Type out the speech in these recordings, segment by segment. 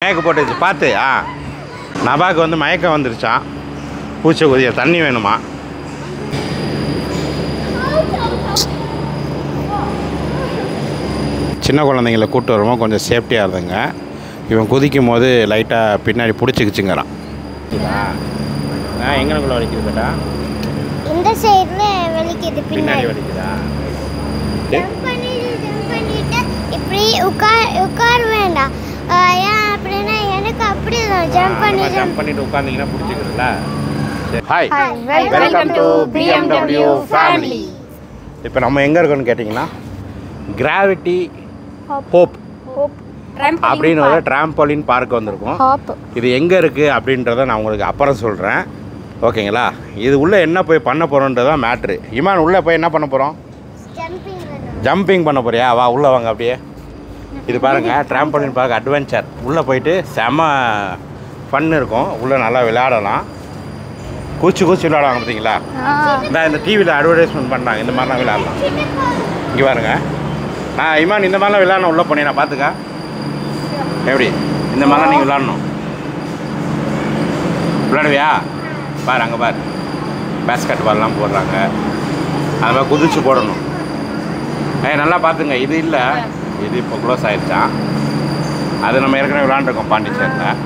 மயக்க போட்டுச்சு பார்த்து ஆ நபாக்கு வந்து மயக்கம் வந்துருச்சான் பூச்சை தண்ணி வேணுமா சின்ன குழந்தைங்கள கூட்டு வரும்போது கொஞ்சம் சேஃப்டியாக இருந்துங்க இவன் குதிக்கும் போது லைட்டாக பின்னாடி பிடிச்சிக்கிச்சுங்கிறான் எங்கனக்குள்ள வலிக்குது பேட்டா இந்த சைடுல வலிக்குது பின்னாடி பின்னாடி வலிக்குதா ஜம்ப் பண்ணிட்டு ஜம்ப் பண்ணிட்டு இப்படி உட்கார் உட்கார வேண்டாம் ஆ, ஏன் அப்படின்னா எனக்கு அப்படிதான் ஜம்ப் பண்ணி ஜம்ப் ஜம்ப் பண்ணிட்டு உட்காந்திங்கன்னா பிடிச்சிக்கிறதுல hi Hi, welcome to BMW family இப்போ நம்ம எங்கே இருக்கோம்னு கேட்டிங்கன்னா கிராவிட்டி ஹோப் அப்படின்னு ஒரு ட்ராம்போலின் பார்க் வந்திருக்கோம் ஹாப் இது எங்கே இருக்குது அப்படின்றத நான் உங்களுக்கு அப்புறம் சொல்கிறேன் ஓகேங்களா இது உள்ளே என்ன போய் பண்ண போகிறோன்றது தான் மேட்ரு இமான் உள்ளே போய் என்ன பண்ண போகிறோம் ஜம்பிங் ஜம்பிங் பண்ண போறியா வா உள்ளே வாங்க அப்படியே இது பாருங்கள் ட்ராம்போலின் பார்க் அட்வென்ச்சர் உள்ளே போயிட்டு செம ஃபன் இருக்கும் உள்ளே நல்லா விளையாடலாம் கூச்சி கூச்சி விளையாடுவாங்க பார்த்தீங்களா இந்த இந்த டிவியில் அட்வர்டைஸ்மெண்ட் பண்ணுறாங்க இந்த மாதிரிலாம் விளையாடலாம் இங்கே பாருங்க நான் இமான் இந்த மாதிரிலாம் விளையாடணும் உள்ளே போனேன் நான் பார்த்துக்க எப்படி இந்த மாதிரிலாம் நீங்கள் விளையாடணும் விளையாடுவியா பாரு அங்கே பாரு பேஸ்கெட் பால்லாம் போடுறாங்க அது மாதிரி குதிச்சு போடணும் ஏய் நல்லா பார்த்துங்க இது இல்லை இது இப்போ க்ளோஸ் ஆயிடுச்சான் அது நம்ம ஏற்கனவே விளாண்டுருக்கோம் பாண்டிச்சேரியில்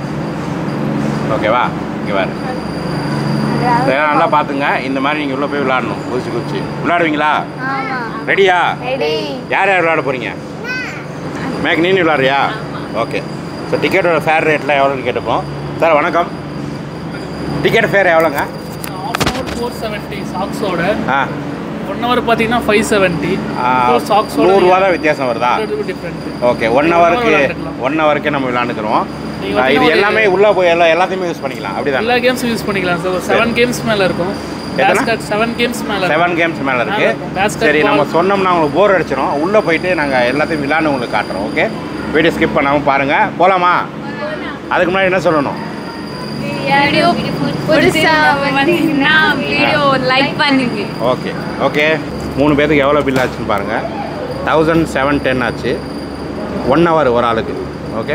ஓகேவா இங்கே பாரு சரி, நல்லா பார்த்துங்க இந்த மாதிரி நீங்கள் உள்ளே போய் விளாடணும் குதிச்சு குதிச்சு விளாடுவீங்களா ஆமா ரெடியா ரெடி யார் யார் விளையாட போகிறீங்க மேக் நீ விளாட்றியா ஓகே ஸோ டிக்கெட்டோட ஃபேர் ரேட்லாம் எவ்வளோன்னு கேட்டுப்போம் சார் வணக்கம் டிக்கெட் ஃபேர் எவ்வளோங்க ஃபோர் செவன்ட்டி சாக்ஸோட ஆ ஒன் ஹவர் பார்த்தீங்கன்னா ஃபைவ் செவன்ட்டி சாக்ஸோட நூறுரூவா தான் வித்தியாசம் வருதா different okay one One hour ஹவருக்கு விளையாண்டுக்கலாம். ஒன் ஹவருக்கே நம்ம விளாண்டுக்கிறோம் நீங்க ஆ, இது பார்த்தீங்கன்னா எல்லாமே உள்ளே போய் எல்லா எல்லாத்தையுமே யூஸ் பண்ணிக்கலாம் எல்லா அப்படிதான் கேம்ஸும் யூஸ் பண்ணிக்கலாம் சார் ஒரு செவன் கேம்ஸ் மேலே இருக்கும் எத்தனை? பேஸ்கட் செவன் கேம்ஸ் மேலே செவன் கேம்ஸ் மேலே இருக்கு இருக்கும். Basket சரி நம்ம ball. சொன்னோம்னா உங்களுக்கு போர் அடிச்சிடும் உள்ளே போயிட்டு நாங்கள் எல்லாத்தையும் விளாண்டு உங்களுக்கு காட்டுறோம் ஓகே வீடியோ ஸ்கிப் பண்ணாமல் பாருங்கள் போகலாமா அதுக்கு முன்னாடி என்ன சொல்லணும் வீடியோ புதுசா வந்தீங்கன்னா வீடியோ லைக் பண்ணுங்க ஓகே ஓகே மூணு பேருக்கு எவ்வளோ பில் ஆச்சுன்னு பாருங்கள் தௌசண்ட் செவன் டென் ஆச்சு ஒன் ஹவர் ஒரு ஆளுக்கு ஓகே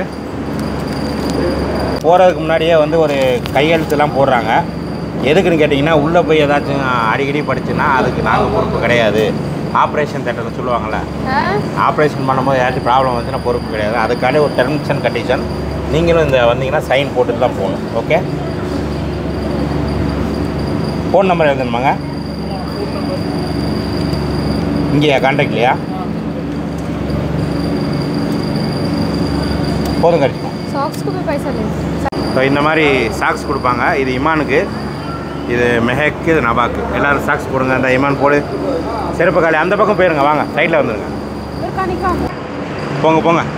போகிறதுக்கு முன்னாடியே வந்து ஒரு கையெழுத்துலாம் போடுறாங்க எதுக்குன்னு கேட்டிங்கன்னா உள்ளே போய் ஏதாச்சும் அடிக்கடி படிச்சுன்னா அதுக்கு நாங்கள் பொறுப்பு கிடையாது ஆப்ரேஷன் தேட்டர்னு சொல்லுவாங்கள்ல ஆப்ரேஷன் பண்ணும்போது ஏதாச்சும் ப்ராப்ளம் வந்துச்சுன்னா பொறுப்பு கிடையாது அதுக்காண்டி ஒரு டெர்ம்ஸ் அண்ட் கண்டிஷன் நீங்களும் இந்த வந்தீங்கன்னா சைன் போட்டுட்டு தான் போகணும் ஓகே ஃபோன் நம்பர் எழுதணுமாங்க இங்கேயா கான்டாக்ட்லையா போதும் கடிச்சிக்கும் சாக்ஸ் கூட பைசா ஸோ இந்த மாதிரி சாக்ஸ் கொடுப்பாங்க இது இமானுக்கு இது மெஹக்கு இது நபாக்கு எல்லாரும் சாக்ஸ் போடுங்க அந்த இமான் போடு செருப்பு காலி அந்த பக்கம் போயிருங்க வாங்க சைடில் வந்துருங்க போங்க போங்க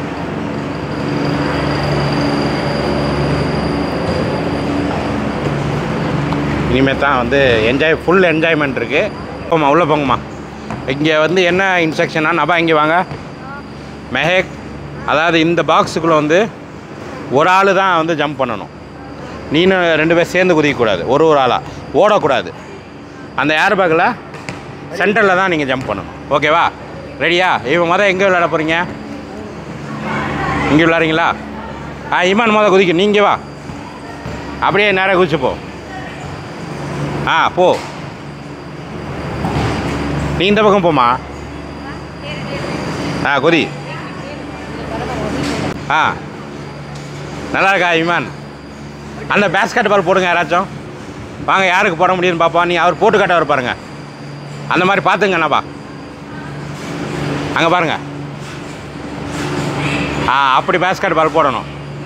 இனிமேல் தான் வந்து என்ஜாய் ஃபுல் என்ஜாய்மெண்ட் இருக்குது போம்மா உள்ளே போங்கம்மா இங்கே வந்து என்ன இன்ஸ்ட்ரக்ஷனா நபா இங்கே வாங்க மெஹேக் அதாவது இந்த பாக்ஸுக்குள்ளே வந்து ஒரு ஆள் தான் வந்து ஜம்ப் பண்ணணும் நீனும் ரெண்டு பேர் சேர்ந்து குதிக்கக்கூடாது ஒரு ஒரு ஆளாக ஓடக்கூடாது அந்த ஏர் பேக்கில் சென்டரில் தான் நீங்கள் ஜம்ப் பண்ணணும் ஓகேவா ரெடியா இவன் மொதல் எங்கே விளையாட போகிறீங்க இங்கே விளையாடுறீங்களா ஆ இமான் மொதல் குதிக்க நீங்கள் வா அப்படியே நேராக குதிச்சு போ ஆ போ நீ இந்த பக்கம் போமா ஆ குதி ஆ நல்லா இருக்கா இமான் அந்த பேஸ்கெட் பால் போடுங்க யாராச்சும் வாங்க யாருக்கு போட முடியும்னு பார்ப்போம் நீ அவர் போட்டு காட்டவர் பாருங்க அந்த மாதிரி பார்த்துங்க என்னப்பா அங்கே பாருங்க ஆ அப்படி பேஸ்கெட் பால் போடணும்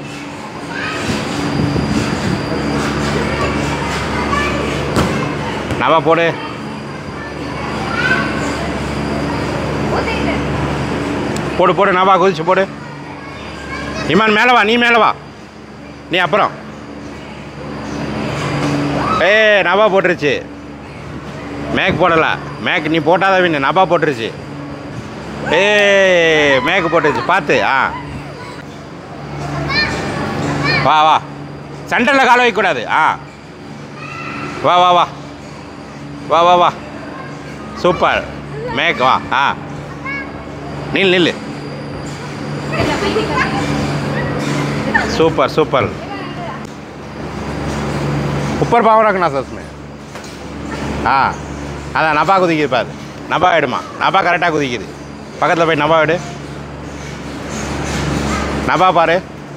நவா போடு போடு போடு நவா குதிச்சு போடு இமான் மேலே வா நீ மேலே வா நீ அப்புறம் ஏ நபா போட்டுருச்சு மேக் போடலை மேக் நீ போட்டாத வின்னு நபா போட்டுருச்சு ஏ மேக் போட்டுருச்சு பார்த்து ஆ வா வா சென்டரில் கால வைக்கக்கூடாது ஆ வா வா வா வா வா வா சூப்பர் மேக் வா ஆ நில் நில்லு सुपर सुपर ऊपर पाव रखना सर उसमें हाँ அதான் நபா குதிக்குது பாரு நபா எடுமா நபா கரெக்டாக குதிக்குது பக்கத்தில் போய் நபா எடு நபா பாரு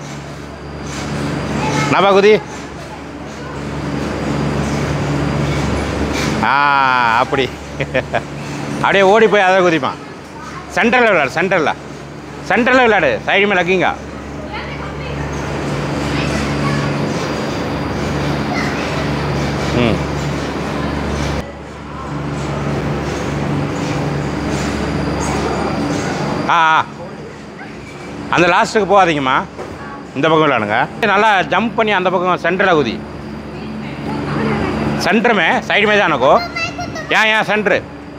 நபா குதி ஆ அப்படி அப்படியே ஓடி போய் அதை குதிமா சென்டரில் விளையாடு சென்டரில் சென்டரில் விளையாடு சைடு மேலே லக்கிங்க ம் ஆ ஆ. அந்த லாஸ்ட்டுக்கு போகாதீங்கம்மா இந்த பக்கம் விளையாடுங்க நல்லா ஜம்ப் பண்ணி அந்த பக்கம் சென்டரில் குதி सेंटर में साइड में जाना को यहाँ यहाँ सेंटर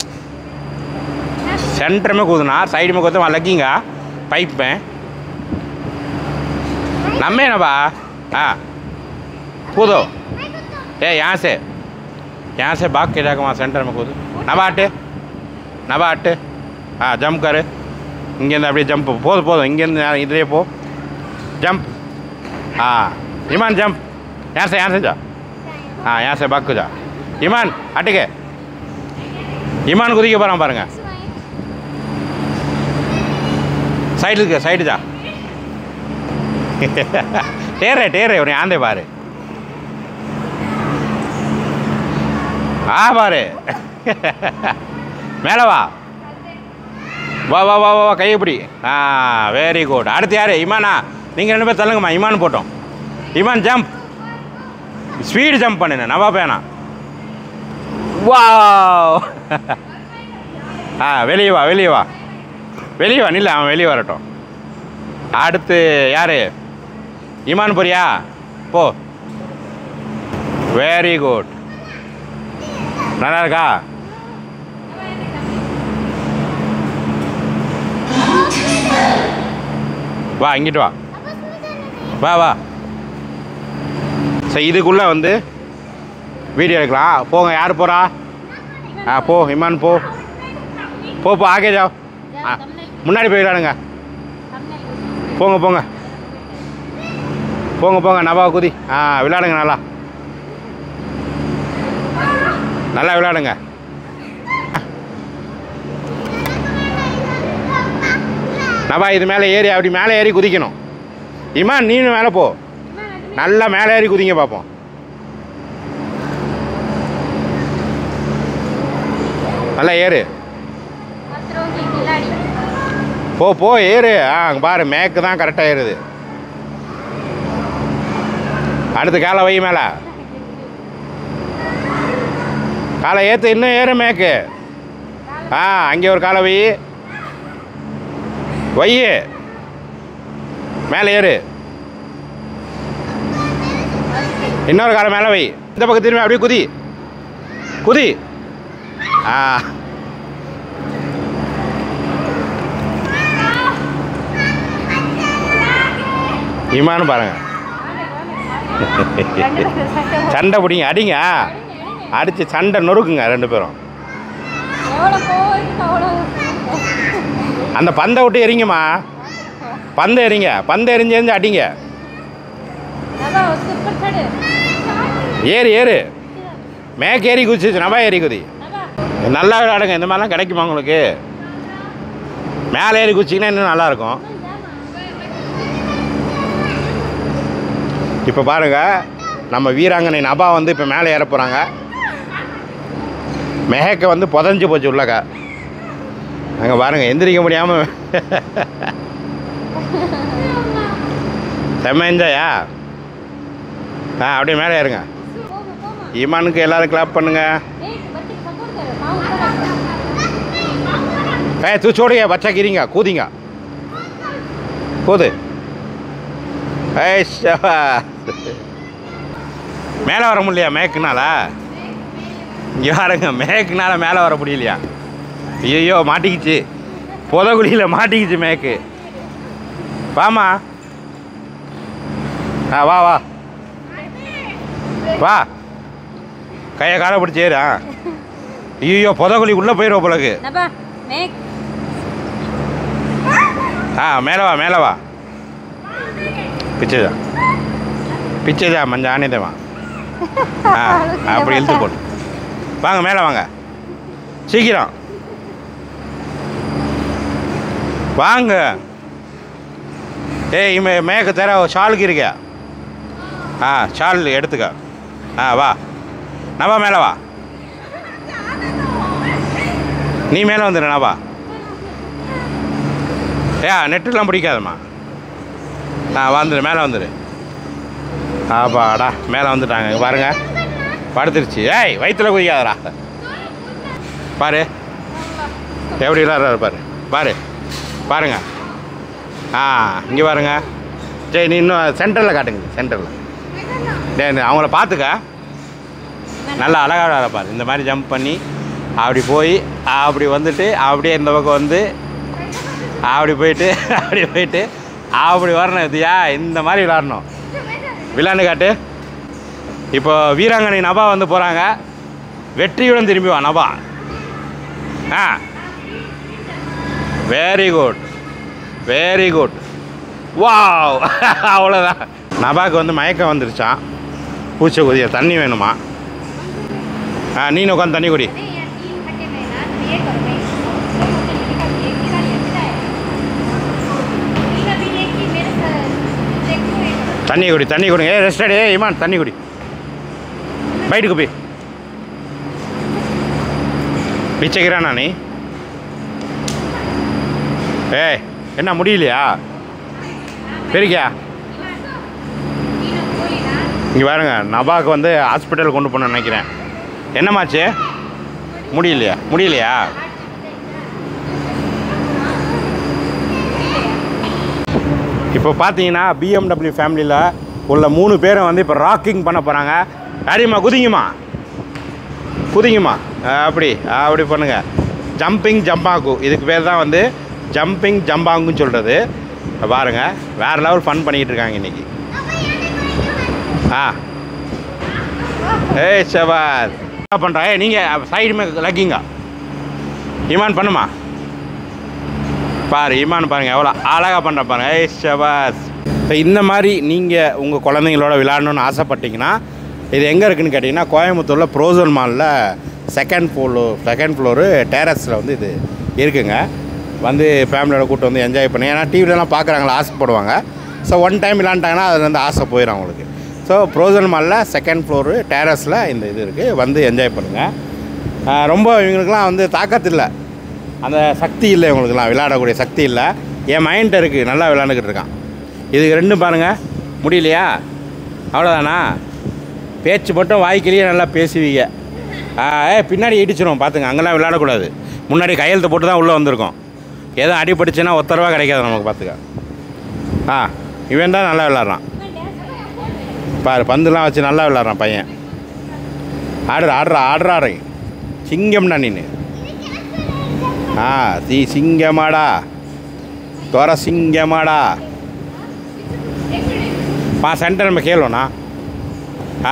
सेंटर में कूदना साइड में कूदना वहाँ लगेगा पाइप में नम्मे ना बा हाँ कूदो ए यहाँ से यहाँ से भाग के जाकर वहाँ सेंटर में कूदो नबा हटे नबा हटे हाँ जंप करे இங்கேருந்து அப்படியே ஜம்ப் போதும் போதும் இங்கேருந்து நேரா இதுலேயே போ ஜம்ப் ஆ இமான் ஜம்ப் யார் சார் யார் செஞ்சா हाँ यहाँ से भाग को जा ईमान हट के ईमान कुदी के बारे பாருங்க சைடு இருக்கு சைடு ஜா டேரே டேரே உன்னை ஆந்தே பாரு ஆ பாரு மேலே வா வா வா வா வா வா கை இப்படி ஆ வெரி குட் அடுத்து யார் இமானா நீங்கள் ரெண்டு பேர் தள்ளுங்கம்மா இமான் போட்டோம் இமான் ஜம்ப் ஸ்பீடு ஜம்ப் பண்ணுங்க நவா பேனா வா ஆ வெளியே வா வெளியே வா வெளியே வா நில்ல அவன் வெளியே வரட்டும் அடுத்து யார் இமான் போறியா போ வெரி குட் நல்லா இருக்கா வா இங்கிட்டு வா வா வா ஸோ இதுக்குள்ளே வந்து வீடியோ எடுக்கலாம் போங்க யார் போகிறா ஆ போ இமான் போ போ போ ஆகே ஜாவ் ஆ முன்னாடி போய் விளையாடுங்க போங்க போங்க போங்க போங்க நவா குதி ஆ விளையாடுங்க நல்லா நல்லா விளையாடுங்க நவா இது மேலே ஏறி அப்படி மேலே ஏறி குதிக்கணும் இமான் நீனு மேலே போ நல்லா மேலே ஏறி குதிங்க பார்ப்போம் நல்லா ஏறு போ போ ஏறு ஆ அங்க பாரு மேக்கு தான் கரெக்டாக ஏறுது அடுத்து காலை வை மேலே காலை ஏற்று இன்னும் ஏறு மேக்கு ஆ அங்கே ஒரு காலை வை வை மேலே ஏறு இன்னொரு காலை மேலே வை இந்த பக்கம் திரும்பி அப்படியே குதி குதி ஆ இமான்னு பாருங்க சண்டை பிடிங்க அடிங்க அடித்து சண்டை நொறுக்குங்க ரெண்டு பேரும் அந்த பந்தை விட்டு எறிங்கம்மா பந்தை எறிங்க பந்தை எரிஞ்சு எரிஞ்சு அடிங்க ஏறு ஏறு மேற்கு ஏறி குதிச்சிச்சு நபா ஏறி குதி நல்லா விளையாடுங்க இந்த மாதிரிலாம் கிடைக்குமா உங்களுக்கு மேலே ஏறி குதிச்சிங்கன்னா இன்னும் நல்லாயிருக்கும் இப்போ பாருங்க நம்ம வீராங்கனை நபா வந்து இப்போ மேலே ஏற போகிறாங்க மெஹக்க வந்து புதஞ்சு போச்சு உள்ளக்கா அங்கே பாருங்க எந்திரிக்க முடியாமல் செம்ம என்ஜாயா ஆ அப்படியே மேலே ஏறுங்க ஈமானுக்கு எல்லாரும் கிளாப் பண்ணுங்க ஏ தூ சோடுங்க பச்சா கிரிங்க கூதிங்க கூது ஏய் ஷபா மேலே வர முடியலையா மேக்குனால இங்கே பாருங்க மேக்குனால மேலே வர முடியலையா ஐயோ மாட்டிக்கிச்சு புதகுழியில் மாட்டிக்கிச்சு மேக்கு வாமா ஆ வா வா வா கையை காலை பிடிச்சி ஏறு ஆ ஐயோ புதகுழி உள்ளே போயிடுவோம் போலக்கு ஆ மேலே வா மேலே வா பிச்சை பிச்சைதா மஞ்சள் ஆனேதேவா ஆ அப்படி இழுத்து போடு வாங்க மேலே வாங்க சீக்கிரம் வாங்க ஏய் இமே மேற்கு தர ஷாலுக்கு இருக்கியா ஆ ஷால் எடுத்துக்க ஆ வா நவா மேலே வா நீ மேலே வந்துடு நவா ஏ நெட்டுலாம் பிடிக்காதம்மா ஆ வந்துடு மேலே வந்துடு ஆப்பாடா மேலே வந்துட்டாங்க இங்க பாருங்க படுத்துருச்சு ஏய் வயிற்றுல குதிக்காதடா பாரு எப்படி விளாட்றாரு பாரு பாரு பாருங்க ஆ இங்கே பாருங்க சரி நீ இன்னும் சென்டரில் காட்டுங்க சென்டரில் டேய் அவங்கள பார்த்துக்க நல்லா அழகாக விளாட பாரு இந்த மாதிரி ஜம்ப் பண்ணி அப்படி போய் அப்படி வந்துட்டு அப்படியே இந்த பக்கம் வந்து அப்படி போயிட்டு அப்படி போயிட்டு அப்படி வரணும் இதுயா இந்த மாதிரி விளாடணும் விளாண்டு காட்டு இப்போ வீராங்கனை நபா வந்து போகிறாங்க வெற்றியுடன் திரும்பி வா நபா ஆ very good very good wow அவ்வளோதான் நபாக்கு வந்து மயக்கம் வந்துருச்சான் பூச்சை குதிய தண்ணி வேணுமா ஆ நீனு உட்காந்து தண்ணி குடி தண்ணி குடி தண்ணி குடிங்க ஏ ரெஸ்ட் ஏ இமான் தண்ணி குடி பைட்டுக்கு போய் பிச்சைக்கிறானா நீ ஏய் என்ன முடியலையா பெருக்கியா இங்கே பாருங்க நபாக்கு வந்து ஹாஸ்பிட்டல் கொண்டு போகணும்னு நினைக்கிறேன் என்னமாச்சு முடியலையா முடியலையா இப்போ பார்த்தீங்கன்னா பிஎம்டபிள்யூ ஃபேமிலியில் உள்ள மூணு பேரும் வந்து இப்போ ராக்கிங் பண்ண போகிறாங்க யாரிம்மா குதிங்கம்மா குதிங்கம்மா அப்படி அப்படி பண்ணுங்க ஜம்பிங் ஜம்பாங்கு இதுக்கு பேர் தான் வந்து ஜம்பிங் ஜம்பாங்குன்னு சொல்கிறது பாருங்க வேறு லெவல் ஃபன் பண்ணிக்கிட்டு இருக்காங்க இன்னைக்கு ஆ ஏய் சபாஸ் என்ன பண்ணுறா ஏ நீங்கள் சைடுமே லக்கிங்க இமான் பண்ணுமா பாரு இமான் பாருங்க எவ்வளோ அழகாக பண்ணுற பாருங்க ஏய் ஷபாஸ் இப்போ இந்த மாதிரி நீங்கள் உங்கள் குழந்தைங்களோட விளையாடணும்னு ஆசைப்பட்டீங்கன்னா இது எங்கே இருக்குன்னு கேட்டிங்கன்னா கோயம்புத்தூரில் ப்ரோசன் மாலில் செகண்ட் ஃப்ளோரு செகண்ட் ஃப்ளோரு டேரஸில் வந்து இது இருக்குங்க வந்து ஃபேமிலியோட கூட்டு வந்து என்ஜாய் பண்ணி ஏன்னா டிவிலலாம் பார்க்குறாங்களா ஆசைப்படுவாங்க ஸோ ஒன் டைம் விளாண்டாங்கன்னா அதுல இருந்து ஆசை போயிடும் அவங்களுக்கு ஸோ ப்ரோசன் மாலில் செகண்ட் ஃப்ளோரு டேரஸில் இந்த இது இருக்குது வந்து என்ஜாய் பண்ணுங்கள் ரொம்ப இவங்களுக்குலாம் வந்து தாக்கத்து இல்லை அந்த சக்தி இல்லை இவங்களுக்குலாம் விளையாடக்கூடிய சக்தி இல்லை என் மைண்ட் இருக்குது நல்லா விளையாண்டுக்கிட்டு இருக்கான் இதுக்கு ரெண்டும் பாருங்கள் முடியலையா அவ்வளோதானா பேச்சு மட்டும் வாய்க்கிலேயே நல்லா பேசுவீங்க ஆ ஏ பின்னாடி இடிச்சிரும் பார்த்துங்க அங்கெல்லாம் விளையாடக்கூடாது முன்னாடி கையெழுத்து போட்டு தான் உள்ளே வந்திருக்கோம் ஏதோ அடிபட்டுச்சுன்னா ஒத்த ரூபா கிடைக்காது நமக்கு பார்த்துக்க ஆ இவன் தான் நல்லா விளாட்றான் பாரு பந்துலாம் வச்சு நல்லா விளாட்றான் பையன் ஆடுற ஆடுறா ஆடுறா ஆடுறி சிங்கம்டா நீனு ஆ சி சிங்கமாடா தோர சிங்கமாடா பா சென்டர் நம்ம கேளுண்ணா ஆ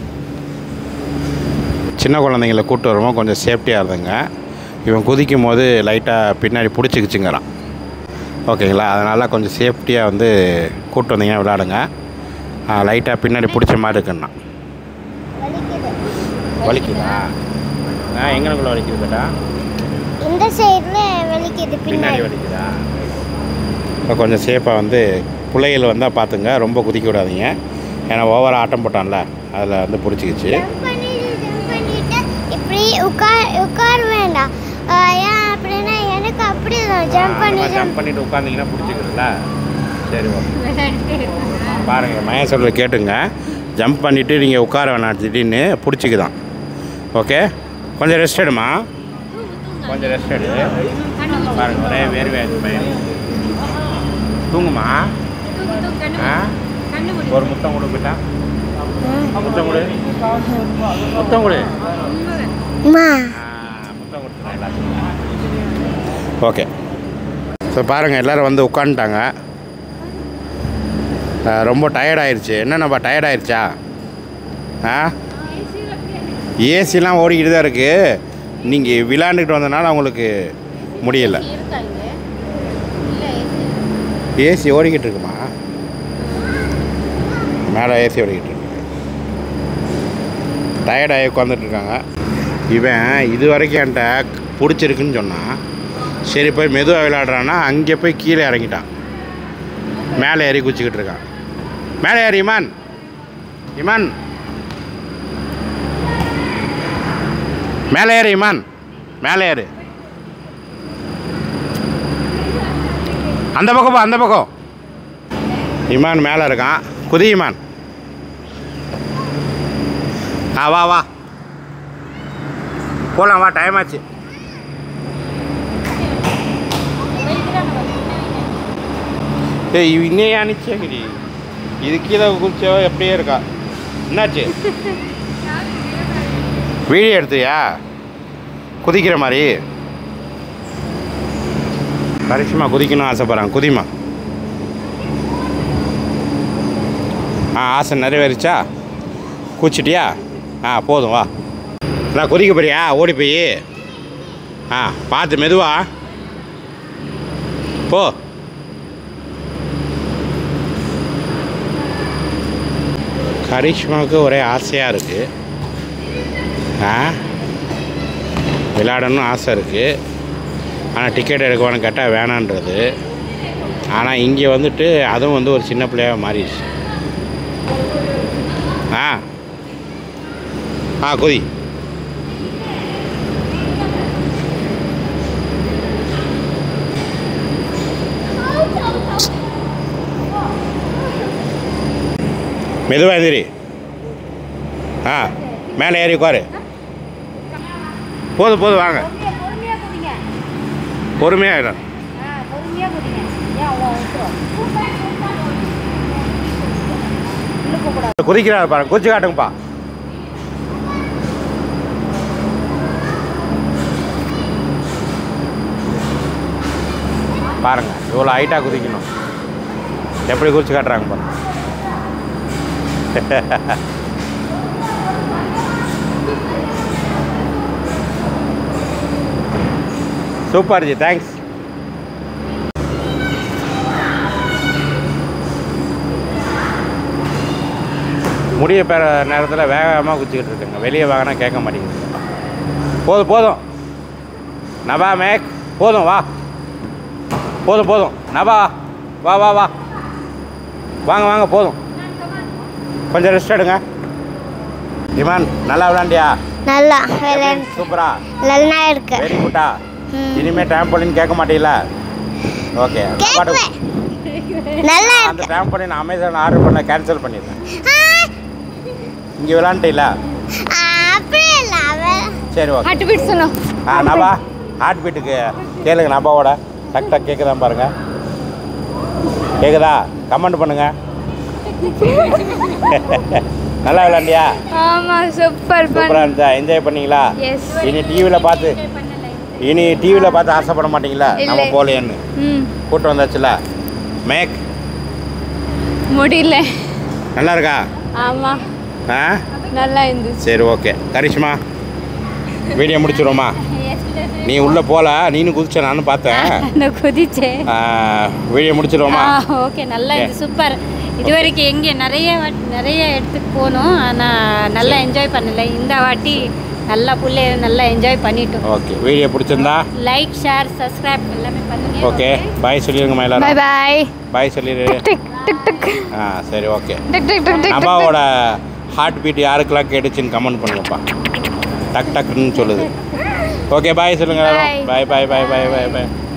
சின்ன குழந்தைங்கள கூப்பிட்டு வருவோம் கொஞ்சம் சேஃப்டியாக இருந்துங்க இவன் குதிக்கும் போது லைட்டாக பின்னாடி பிடிச்சிக்கிச்சுங்கிறான் ஓகேங்களா அதனால் கொஞ்சம் சேஃப்டியாக வந்து கூப்பிட்டு வந்தீங்கன்னா விளாடுங்க லைட்டாக பின்னாடி பிடிச்ச மாதிரி இருக்குண்ணா வலிக்குது வலிக்குதா ஆ எங்கனக்குள்ள வலிக்குது கேட்டா இந்த சைடில் வலிக்குது பின்னாடி பின்னாடி வலிக்குதா இப்போ கொஞ்சம் சேஃபாக வந்து பிள்ளைகள் வந்தால் பார்த்துங்க ரொம்ப குதிக்க விடாதீங்க ஏன்னா ஓவராக ஆட்டம் போட்டான்ல அதில் வந்து பிடிச்சிக்கிச்சு ஜம்ப் பண்ணிட்டு ஜம்ப் பண்ணிட்டு இப்படி உட்கார் உட்கார வேண்டாம் ஆஹ் ஏன் அப்படின்னா எனக்கு அப்படிதான் ஜம்ப் பண்ணி ஜம்ப் ஜம்ப் பண்ணிட்டு உட்காந்திங்கன்னா பிடிச்சிக்கிறதுல சரி ஓகே பாருங்கள் மய சொல்கிற கேட்டுங்க ஜம்ப் பண்ணிவிட்டு நீங்கள் உட்கார வேணாம் திடீர்னு பிடிச்சிக்குதான் ஓகே கொஞ்சம் ரெஸ்ட் எடுமா கொஞ்சம் ரெஸ்ட் எடு பாருங்க ஒரே வேர்வை ஆச்சு பையன் தூங்குமா ஆ ஒரு முத்தம் கொடு போயிட்டா முத்தம் கொடு முத்தம் கொடு அம்மா ஆ, முத்தம் கொடுத்துட்டேன் எல்லாத்துக்கும் ஓகே ஸோ பாருங்கள் எல்லோரும் வந்து உட்காந்துட்டாங்க ரொம்ப டயர்ட் ஆயிடுச்சு என்னென்னப்பா டயர்ட் ஆயிடுச்சா ஆ ஏசிலாம் ஓடிக்கிட்டு தான் இருக்குது நீங்கள் விளாண்டுக்கிட்டு வந்தனால உங்களுக்கு முடியல ஏசி ஓடிக்கிட்டு இருக்குமா மேலே ஏசி ஓடிக்கிட்டு இருக்கு டயர்டாகி உட்காந்துட்டு இருக்காங்க இவன் இது வரைக்கும் என்கிட்ட பிடிச்சிருக்குன்னு சொன்னான் சரி போய் மெதுவாக விளையாடுறான்னா அங்கே போய் கீழே இறங்கிட்டான் மேலே ஏறி குச்சிக்கிட்டு இருக்கான் மேலே ஏறி இமான் இமான் மேலே ஏறு இமான் மேலே ஏறு அந்த பக்கம் போ அந்த பக்கம் இமான் மேலே இருக்கான் குதி இமான் ஆ வா வா போகலாம் வா டைம் ஆச்சு ஏய் இவ இன்னே அனுப்பிச்சேங்கடி இது கீழே குதிச்சோ எப்படியே இருக்கா என்னாச்சு வீடியோ எடுத்தியா குதிக்கிற மாதிரி கரிஷ்மா குதிக்கணும் ஆசைப்பட்றான் குதிமா ஆ ஆசை நிறைவேறிச்சா குச்சிட்டியா ஆ போதும் வா நான் குதிக்க போறியா ஓடி போய் ஆ பார்த்து மெதுவா போ கரிஷ்மாவுக்கு ஒரே ஆசையாக இருக்குது ஆ விளையாடணும்னு ஆசை இருக்குது ஆனால் டிக்கெட் எடுக்கவான்னு கேட்டால் வேணான்றது ஆனால் இங்கே வந்துட்டு அதுவும் வந்து ஒரு சின்ன பிள்ளையாக மாறிடுச்சு ஆ ஆ குதி மெதுவாக எந்திரி ஆ மேலே ஏறி உட்காரு போதும் போதும் வாங்க பொறுமையாக இடம் குதிக்கிறார் பாருங்க குதிச்சு காட்டுங்கப்பா பாருங்க இவ்வளோ ஹைட்டாக குதிக்கணும் எப்படி குதிச்சு காட்டுறாங்க பாருங்க சூப்பர் ஜி தேங்க்ஸ் முடிய பெற நேரத்தில் வேகமாக குச்சிக்கிட்டு இருக்குங்க வெளியே வாங்கினா கேட்க மாட்டேங்குது போதும் போதும் நபா மேக் போதும் வா போதும் போதும் நபா வா வா வா வாங்க வாங்க போதும் கொஞ்சம் ரெஸ்ட் எடுங்க இமான் நல்லா விளாண்டியா நல்லா விளையாண்டு சூப்பரா நல்லா இருக்கு வெரி குட்டா ம். இனிமே டேம்பலின் கேட்க மாட்டீங்களா ஓகே கேட்குவேன் நல்லா அந்த இருக்கு டேம்பலின் அமேசான் ஆர்டர் பண்ண கேன்சல் பண்ணிடுறேன் ஆ, இங்கே விளாண்டுல ஆ, அப்படி இல்லை அவ- சரி ஓகே ஹார்ட் பீட் சொல்லணும் ஆ நபா ஹார்ட் பீட்டுக்கு கேளுங்க நபாவோட டக் டக் கேட்குதா பாருங்க கேட்குதா கமெண்ட் பண்ணுங்க நல்லா விளாண்டியா ஆமா சூப்பர் சூப்பராக இருந்துச்சா என்ஜாய் பண்ணீங்களா எஸ் இனி டிவியில் பார்த்து இனி டிவியில் பார்த்து ஆசைப்பட மாட்டீங்களா நம்ம இல்லை. போலேன்னு ம் கூட்டம் வந்தாச்சுல மேக் முடியல நல்லா இருக்கா ஆமா ஆ நல்லா இருந்துச்சு சரி ஓகே கரிஷ்மா வீடியோ முடிச்சிடுவோமா நீ உள்ளே போகல நீனும் குதிச்ச நானும் பார்த்தேன் நான் குதிச்சேன் ஆ, வீடியோ முடிச்சிடுவோமா ஓகே நல்லா இருந்துச்சு சூப்பர் இது வரைக்கும் எங்கே நிறைய வாட்டி நிறைய இடத்துக்கு போனோம் ஆனால் நல்லா என்ஜாய் பண்ணல இந்த வாட்டி நல்லா புள்ளை நல்லா என்ஜாய் பண்ணிட்டோம் ஓகே வீடியோ பிடிச்சிருந்தா லைக் ஷேர் சப்ஸ்கிரைப் எல்லாமே பண்ணுங்க ஓகே பாய் சொல்லிடுங்க பை எல்லாரும் பாய் பாய் சொல்லிடு டிக் டிக் டிக் ஆ சரி okay tick tick tick tick நபாவோட ஹார்ட் பீட் யாருக்கெல்லாம் கேட்டுச்சுன்னு கமெண்ட் பண்ணுங்கப்பா டக் டக்குன்னு சொல்லுது ஓகே பாய் சொல்லுங்க Bye. பாய் பாய் பாய் பாய் பாய் பாய்